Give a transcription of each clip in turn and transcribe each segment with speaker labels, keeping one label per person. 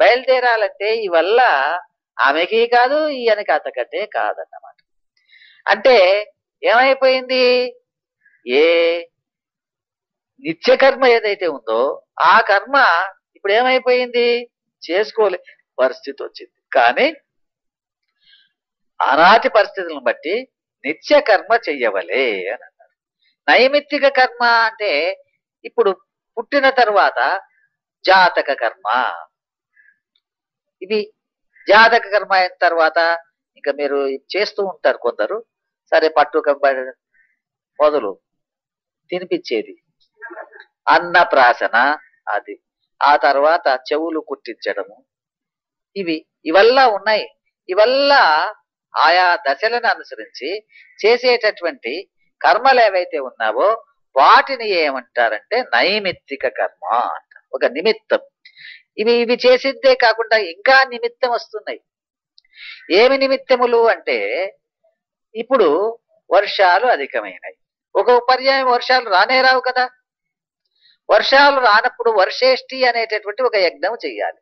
Speaker 1: బయలుదేరాలంటే ఈ వల్ల ఆమెకి కాదు ఈయనకి అతకటే కాదన్నమాట అంటే ఏమైపోయింది ఏ నిత్యకర్మ ఏదైతే ఉందో ఆ కర్మ ఇప్పుడు ఏమైపోయింది చేసుకోలే పరిస్థితి వచ్చింది కానీ ఆనాటి పరిస్థితులను బట్టి నిత్య కర్మ చెయ్యవలే అని అన్నారు నైమిత్తిక కర్మ అంటే ఇప్పుడు పుట్టిన తర్వాత జాతక కర్మ ఇవి జాతక కర్మ అయిన తర్వాత ఇంకా మీరు చేస్తూ ఉంటారు కొందరు సరే పట్టు కంబడి మొదలు తినిపించేది అన్నప్రాసన అది ఆ తర్వాత చెవులు కుట్టించడము ఇవి ఇవల్లా ఉన్నాయి ఇవల్ల ఆయా దశలను అనుసరించి చేసేటటువంటి కర్మలు ఏవైతే ఉన్నావో వాటిని ఏమంటారంటే నైమిత్తిక కర్మ అంటారు ఒక నిమిత్తం ఇవి ఇవి చేసిద్దే కాకుండా ఇంకా నిమిత్తం వస్తున్నాయి ఏమి నిమిత్తములు అంటే ఇప్పుడు వర్షాలు అధికమైనాయి ఒక పర్యాయం వర్షాలు రానే రావు కదా వర్షాలు రానప్పుడు వర్షేష్టి అనేటటువంటి ఒక యజ్ఞం చెయ్యాలి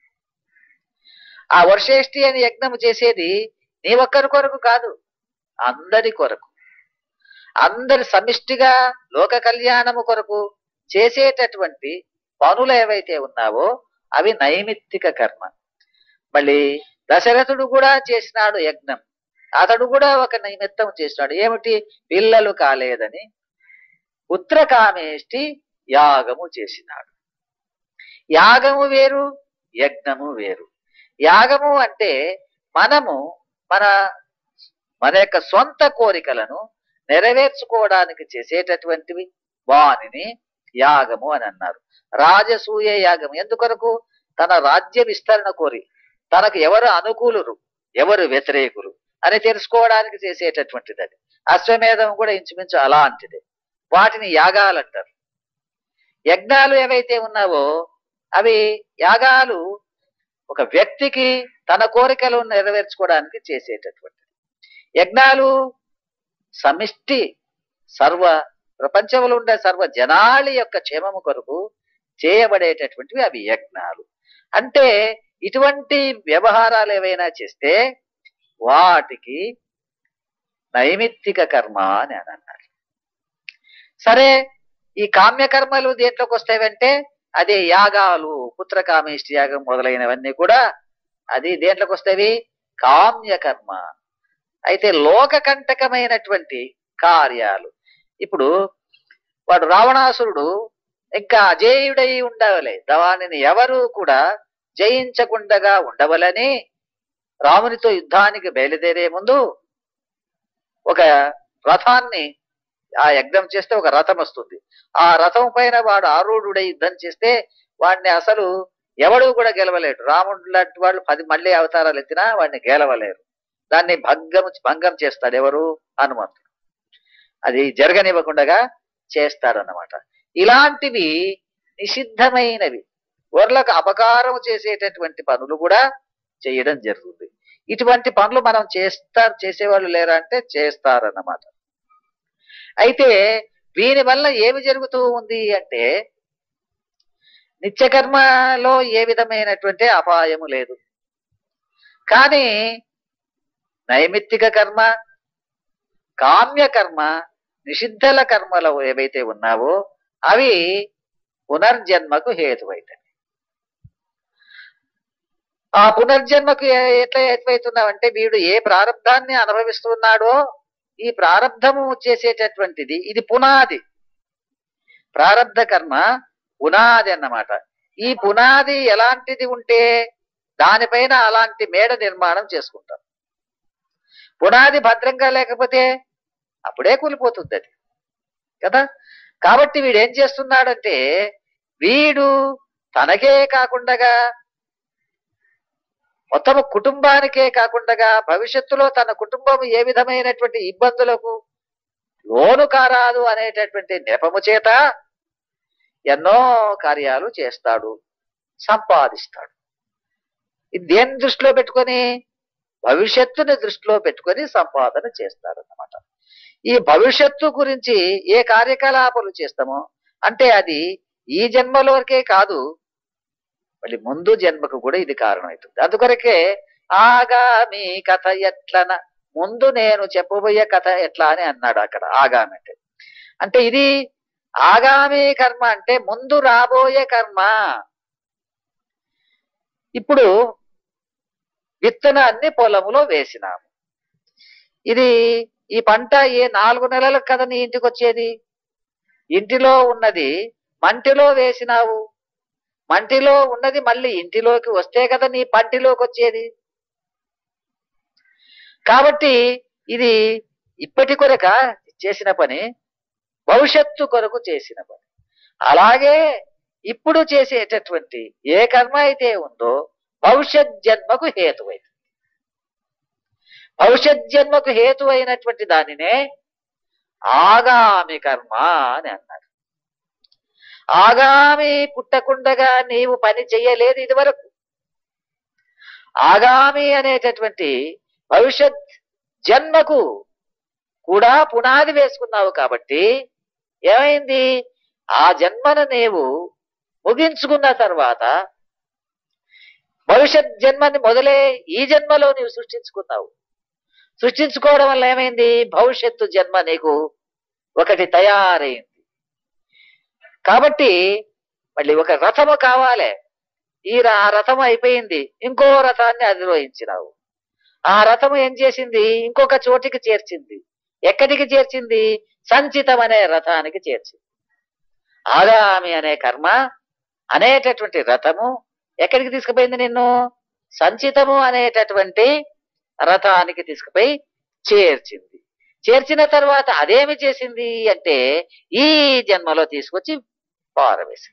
Speaker 1: ఆ వర్షేష్టి అనే యజ్ఞం చేసేది నీ ఒక్కరి కొరకు కాదు అందరి కొరకు అందరి సమిష్టిగా లోక కళ్యాణము కొరకు చేసేటటువంటి పనులు ఏవైతే ఉన్నావో అవి నైమిత్తిక కర్మ మళ్ళీ దశరథుడు కూడా చేసినాడు యజ్ఞం అతడు కూడా ఒక నిమిత్తం చేసినాడు ఏమిటి పిల్లలు కాలేదని పుత్రకామేష్టి యాగము చేసినాడు యాగము వేరు యజ్ఞము వేరు యాగము అంటే మనము మన మన యొక్క సొంత కోరికలను నెరవేర్చుకోవడానికి చేసేటటువంటివి వానిని యాగము అని అన్నారు రాజసూయ యాగం ఎందుకొరకు తన రాజ్య విస్తరణ కోరి తనకు ఎవరు అనుకూలురు ఎవరు వ్యతిరేకులు అని తెలుసుకోవడానికి చేసేటటువంటిది అది అశ్వమేధం కూడా ఇంచుమించు అలాంటిదే వాటిని యాగాలు అంటారు యజ్ఞాలు ఏవైతే ఉన్నావో అవి యాగాలు ఒక వ్యక్తికి తన కోరికలు నెరవేర్చుకోవడానికి చేసేటటువంటిది యజ్ఞాలు సమిష్టి సర్వ ప్రపంచంలో ఉండే సర్వ జనాళి యొక్క క్షేమము కొరకు చేయబడేటటువంటివి అవి యజ్ఞాలు అంటే ఇటువంటి వ్యవహారాలు ఏవైనా చేస్తే వాటికి నైమిత్తిక కర్మ అని అని అన్నారు సరే ఈ కామ్యకర్మలు దేంట్లోకి వస్తాయంటే అదే యాగాలు పుత్రకామేష్టి యాగం మొదలైనవన్నీ కూడా అది దేంట్లోకి వస్తాయి కామ్యకర్మ అయితే లోకకంటకమైనటువంటి కార్యాలు ఇప్పుడు వాడు రావణాసురుడు ఇంకా అజేయుడై ఉండవలే దానిని ఎవరు కూడా జయించకుండగా ఉండవలని రామునితో యుద్ధానికి బయలుదేరే ముందు ఒక రథాన్ని ఆ యజ్ఞం చేస్తే ఒక రథం వస్తుంది ఆ రథం పైన వాడు ఆరూఢుడై యుద్ధం చేస్తే వాడిని అసలు ఎవడు కూడా గెలవలేడు రాముడు లాంటి వాళ్ళు పది మళ్ళీ అవతారాలు ఎత్తినా వాడిని గెలవలేరు దాన్ని భంగం భంగం చేస్తాడు ఎవరు హనుమంతుడు అది జరగనివ్వకుండా చేస్తాడన్నమాట ఇలాంటివి నిషిద్ధమైనవి వర్లకు అపకారం చేసేటటువంటి పనులు కూడా చేయడం జరుగుతుంది ఇటువంటి పనులు మనం చేస్తారు చేసేవాళ్ళు లేరా అంటే చేస్తారన్నమాట అయితే దీని వల్ల ఏమి జరుగుతూ ఉంది అంటే నిత్యకర్మలో ఏ విధమైనటువంటి అపాయము లేదు కానీ నైమిత్తిక కర్మ కామ్య కర్మ నిషిద్ధల కర్మలు ఏవైతే ఉన్నావో అవి పునర్జన్మకు హేతువైతాయి ఆ పునర్జన్మకు ఏ- ఎట్లా హేతువైతున్నావంటే వీడు ఏ ప్రారంధాన్ని అనుభవిస్తున్నాడో ఈ ప్రారంధము చేసేటటువంటిది ఇది పునాది ప్రారంధ కర్మ పునాది అన్నమాట ఈ పునాది ఎలాంటిది ఉంటే దానిపైన అలాంటి మేడ నిర్మాణం చేసుకుంటాం పునాది భద్రంగా లేకపోతే అప్పుడే కూలిపోతుంది అది కదా కాబట్టి వీడు ఏం చేస్తున్నాడంటే వీడు తనకే కాకుండా మొత్తము కుటుంబానికే కాకుండా భవిష్యత్తులో తన కుటుంబం ఏ విధమైనటువంటి ఇబ్బందులకు లోను కారాదు అనేటటువంటి నెపము చేత ఎన్నో కార్యాలు చేస్తాడు సంపాదిస్తాడు ఇది దేని దృష్టిలో పెట్టుకొని భవిష్యత్తుని దృష్టిలో పెట్టుకొని సంపాదన చేస్తాడు అన్నమాట ఈ భవిష్యత్తు గురించి ఏ కార్యకలాపాలు చేస్తామో అంటే అది ఈ జన్మలోకే కాదు మళ్ళీ ముందు జన్మకు కూడా ఇది కారణం అవుతుంది అందుకొరకే ఆగామి కథ ఎట్లన ముందు నేను చెప్పబోయే కథ ఎట్లా అని అన్నాడు అక్కడ ఆగామి అంటే అంటే ఇది ఆగామి కర్మ అంటే ముందు రాబోయే కర్మ ఇప్పుడు విత్తనాన్ని పొలములో వేసినాము ఇది ఈ పంట ఏ నాలుగు నెలలకు కదా నీ ఇంటికి వచ్చేది ఇంటిలో ఉన్నది మంటిలో వేసినావు మంటిలో ఉన్నది మళ్ళీ ఇంటిలోకి వస్తే కదా నీ పంటిలోకి వచ్చేది కాబట్టి ఇది ఇప్పటి కొరక చేసిన పని భవిష్యత్తు కొరకు చేసిన పని అలాగే ఇప్పుడు చేసేటటువంటి ఏ కర్మ అయితే ఉందో భవిష్యత్ జన్మకు హేతువైంది భవిష్యత్ జన్మకు హేతు అయినటువంటి దానినే ఆగామి కర్మ అని అన్నాడు ఆగామి పుట్టకుండగా నీవు పని చెయ్యలేదు ఇదివరకు ఆగామి అనేటటువంటి భవిష్యత్ జన్మకు కూడా పునాది వేసుకున్నావు కాబట్టి ఏమైంది ఆ జన్మను నీవు ముగించుకున్న తర్వాత భవిష్యత్ జన్మని మొదలే ఈ జన్మలో నీవు సృష్టించుకున్నావు సృష్టించుకోవడం వల్ల ఏమైంది భవిష్యత్తు జన్మ నీకు ఒకటి తయారైంది కాబట్టి మళ్ళీ ఒక రథము కావాలి ఈ ర- ఆ రథం అయిపోయింది ఇంకో రథాన్ని అధిరోహించినావు ఆ రథము ఏం చేసింది ఇంకొక చోటికి చేర్చింది ఎక్కడికి చేర్చింది సంచితం అనే రథానికి చేర్చింది ఆగామి అనే కర్మ అనేటటువంటి రథము ఎక్కడికి తీసుకుపోయింది నిన్ను సంచితము అనేటటువంటి రథానికి తీసుకుపోయి చేర్చింది చేర్చిన తర్వాత అదేమి చేసింది అంటే ఈ జన్మలో తీసుకొచ్చి పారవేసింది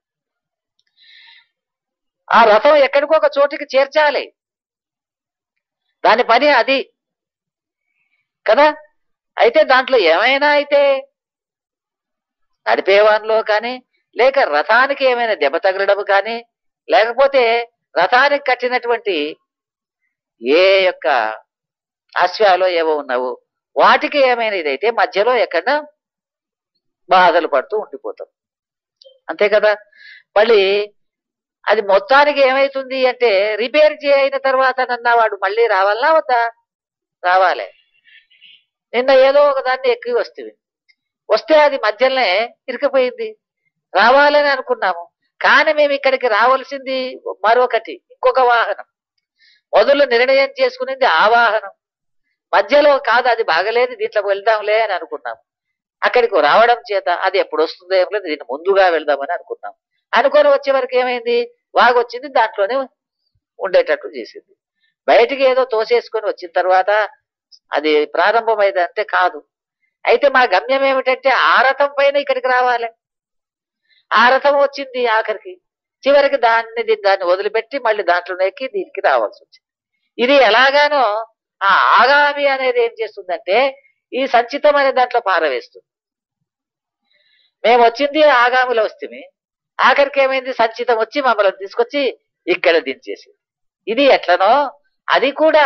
Speaker 1: ఆ రథం ఎక్కడికో ఒక చోటికి చేర్చాలి దాని పని అది కదా అయితే దాంట్లో ఏమైనా అయితే నడిపేవానిలో కానీ లేక రథానికి ఏమైనా దెబ్బ తగలడం కానీ లేకపోతే రథానికి కట్టినటువంటి ఏ యొక్క అశ్వాలో ఏవో ఉన్నావో వాటికి ఏమైనా ఇదైతే మధ్యలో ఎక్కడ బాధలు పడుతూ ఉండిపోతాం అంతే కదా మళ్ళీ అది మొత్తానికి ఏమైతుంది అంటే రిపేర్ చేయన తర్వాత నన్న వాడు మళ్ళీ రావాలనా వద్దా రావాలి నిన్న ఏదో ఒక దాన్ని ఎక్కి వస్తుంది వస్తే అది మధ్యలోనే ఇరికిపోయింది రావాలని అనుకున్నాము కానీ మేము ఇక్కడికి రావాల్సింది మరొకటి ఇంకొక వాహనం మొదలు నిర్ణయం చేసుకునేది ఆ వాహనం మధ్యలో కాదు అది బాగలేదు దీంట్లో వెళ్దాంలే అని అనుకున్నాం అక్కడికి రావడం చేత అది ఎప్పుడు వస్తుందో ఏం లేదు దీన్ని ముందుగా వెళ్దామని అనుకున్నాం అనుకొని వచ్చే వరకు ఏమైంది వాగు వచ్చింది దాంట్లోనే ఉండేటట్టు చేసింది బయటికి ఏదో తోసేసుకొని వచ్చిన తర్వాత అది ప్రారంభమైంది అంటే కాదు అయితే మా గమ్యం ఏమిటంటే ఆ రథం పైన ఇక్కడికి రావాలి ఆ రథం వచ్చింది ఆఖరికి చివరికి దాన్ని దీన్ని దాన్ని వదిలిపెట్టి మళ్ళీ దాంట్లో ఎక్కి దీనికి రావాల్సి వచ్చింది ఇది ఎలాగానో ఆ ఆగామి అనేది ఏం చేస్తుందంటే ఈ సంచితం అనే దాంట్లో పారవేస్తుంది మేము వచ్చింది ఆగామిలో వస్తుంది ఆఖరికి ఏమైంది సంచితం వచ్చి మమ్మల్ని తీసుకొచ్చి ఇక్కడ దించేసింది ఇది ఎట్లనో అది కూడా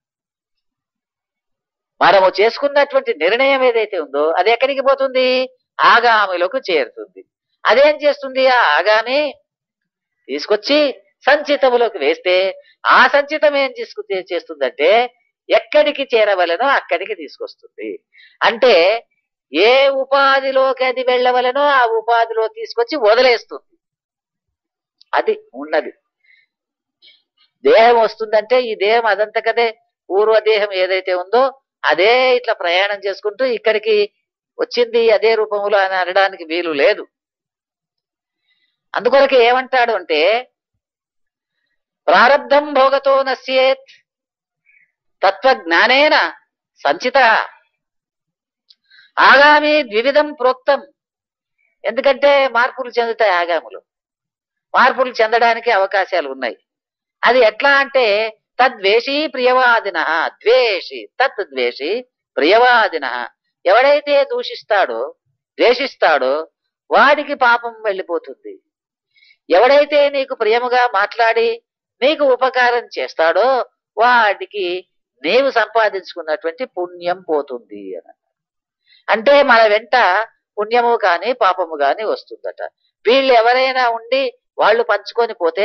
Speaker 1: మనము చేసుకున్నటువంటి నిర్ణయం ఏదైతే ఉందో అది ఎక్కడికి పోతుంది ఆగామిలోకి చేరుతుంది అదేం చేస్తుంది ఆ ఆగామి తీసుకొచ్చి సంచితములోకి వేస్తే ఆ సంచితం ఏం తీసుకు చేస్తుందంటే ఎక్కడికి చేరవలనో అక్కడికి తీసుకొస్తుంది అంటే ఏ ఉపాధిలోకి అది వెళ్ళవలనో ఆ ఉపాధిలో తీసుకొచ్చి వదిలేస్తుంది అది ఉన్నది దేహం వస్తుందంటే ఈ దేహం అదంతకదే పూర్వదేహం ఏదైతే ఉందో అదే ఇట్లా ప్రయాణం చేసుకుంటూ ఇక్కడికి వచ్చింది అదే రూపంలో అని అనడానికి వీలు లేదు అందుకొరకు ఏమంటాడు అంటే ప్రారబ్ధం భోగతో నశ్యేత్ తత్వజ్ఞానేన సంచిత ఆగామి ద్వివిధం ప్రోక్తం ఎందుకంటే మార్పులు చెందుతాయి ఆగాములు మార్పులు చెందడానికి అవకాశాలు ఉన్నాయి అది ఎట్లా అంటే తద్వేషి ప్రియవాదిన ద్వేషి తత్ ద్వేషి ప్రియవాదిన ఎవడైతే దూషిస్తాడో ద్వేషిస్తాడో వాడికి పాపం వెళ్ళిపోతుంది ఎవడైతే నీకు ప్రియముగా మాట్లాడి నీకు ఉపకారం చేస్తాడో వాడికి నీవు సంపాదించుకున్నటువంటి పుణ్యం పోతుంది అని అంటే మన వెంట పుణ్యము కాని పాపము కాని వస్తుందట వీళ్ళు ఎవరైనా ఉండి వాళ్ళు పంచుకొని పోతే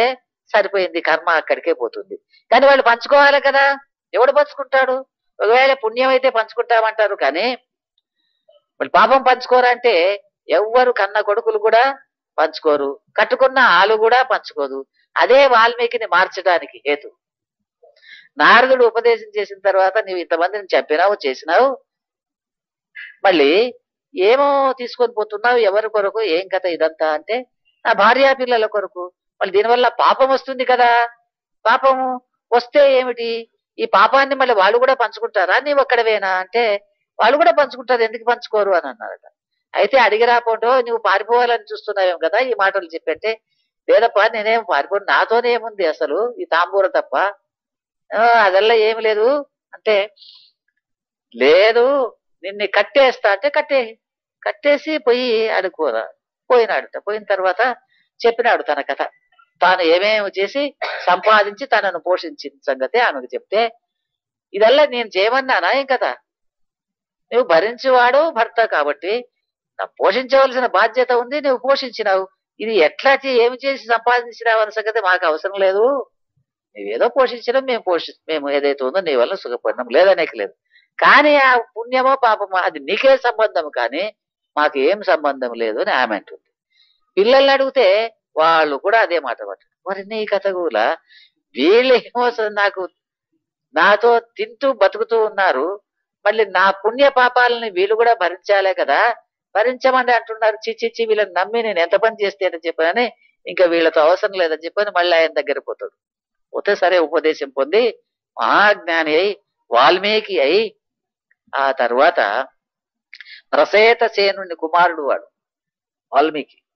Speaker 1: సరిపోయింది కర్మ అక్కడికే పోతుంది కానీ వాళ్ళు పంచుకోవాలి కదా ఎవడు పంచుకుంటాడు ఒకవేళ పుణ్యం అయితే పంచుకుంటామంటారు కానీ వాళ్ళు పాపం పంచుకోరంటే ఎవ్వరు కన్న కొడుకులు కూడా పంచుకోరు కట్టుకున్న ఆలు కూడా పంచుకోదు అదే వాల్మీకిని మార్చడానికి హేతు నారదుడు ఉపదేశం చేసిన తర్వాత నీవు ఇంతమందిని చంపినావు చేసినావు మళ్ళీ ఏమో తీసుకొని పోతున్నావు ఎవరి కొరకు ఏం కథ ఇదంతా అంటే నా భార్యా పిల్లల కొరకు మళ్ళీ దీనివల్ల పాపం వస్తుంది కదా పాపము వస్తే ఏమిటి ఈ పాపాన్ని మళ్ళీ వాళ్ళు కూడా పంచుకుంటారా నీవు ఒక్కడవేనా అంటే వాళ్ళు కూడా పంచుకుంటారు ఎందుకు పంచుకోరు అని అన్నారట అయితే అడిగి రాపోటో నువ్వు పారిపోవాలని చూస్తున్నావేం కదా ఈ మాటలు చెప్పంటే లేదప్పా నేనేం పారిపోను నాతోనే ఏముంది అసలు ఈ తాంబూర తప్ప "ఆ, అదల్లా ఏమి లేదు అంటే లేదు నిన్ను కట్టేస్తా అంటే కట్టే కట్టేసి పోయి అడుకోరా పోయినాడుట పోయిన తర్వాత చెప్పినాడు తన కథ తాను ఏమేమి చేసి సంపాదించి తనను పోషించిన సంగతి ఆమెకు చెప్తే ఇదల్లా నేను చేయమన్నానా ఏం కదా నువ్వు భరించేవాడు భర్త కాబట్టి నా పోషించవలసిన బాధ్యత ఉంది నువ్వు పోషించినావు ఇది ఎట్లా చే- ఏమి చేసి సంపాదించినావు అన్న సంగతి మాకు అవసరం లేదు నువ్వేదో పోషించడం మేము పోషి మేము ఏదైతే ఉందో నీ వల్ల సుఖపడినాం లేదనేకి లేదు కానీ ఆ పుణ్యమో పాపమో అది నీకే సంబంధం కానీ మాకు ఏం సంబంధం లేదు అని ఆమె అంటుంది పిల్లల్ని అడిగితే వాళ్ళు కూడా అదే మాట పట్టారు మరి నీ కథ కూడా వీళ్ళేమో అసలు నాకు నాతో తింటూ బతుకుతూ ఉన్నారు మళ్ళీ నా పుణ్య పాపాలని వీళ్ళు కూడా భరించాలే కదా భరించమని అంటున్నారు చిచ్చిచ్చి వీళ్ళని నమ్మి నేను ఎంత పని చేస్తేనని చెప్పానని ఇంకా వీళ్ళతో అవసరం లేదని చెప్పని మళ్ళీ ఆయన దగ్గర పోతాడు పోతే సరే ఉపదేశం పొంది మహాజ్ఞాని అయి వాల్మీకి అయి ఆ తర్వాత రసేత సేనుని కుమారుడు వాడు వాల్మీకి